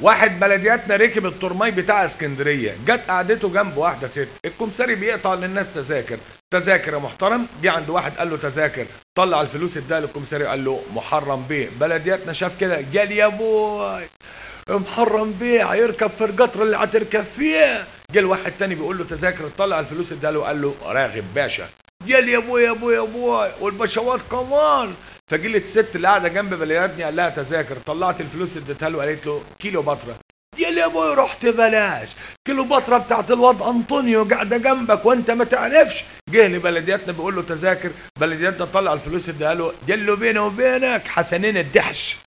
واحد بلدياتنا ركب الترماي بتاع اسكندريه جت قعدته جنب واحده ست الكمساري بيقطع للناس تذاكر تذاكر يا محترم جه عند واحد قال له تذاكر طلع الفلوس اداها للكمساري قال له محرم بيه بلدياتنا شاف كده قال يا بوي محرم بيه هيركب في القطر اللي هتركب فيه جه الواحد تاني بيقول له تذاكر طلع الفلوس اداها له قال له راغب باشا قال يا ابوي يا ابوي يا ابوي والبشوات كمان فجي الست اللي قاعده جنب بلدياتنا قال لها تذاكر طلعت الفلوس اديتها له قالت له كيلو بطره قال يا ابوي رحت بلاش كيلو بطره بتاعت الواد انطونيو قاعده جنبك وانت ما تعرفش جه لبلدياتنا بيقول له تذاكر بلدياتنا طلع الفلوس اداها له قال له بيني وبينك حسنين الدحش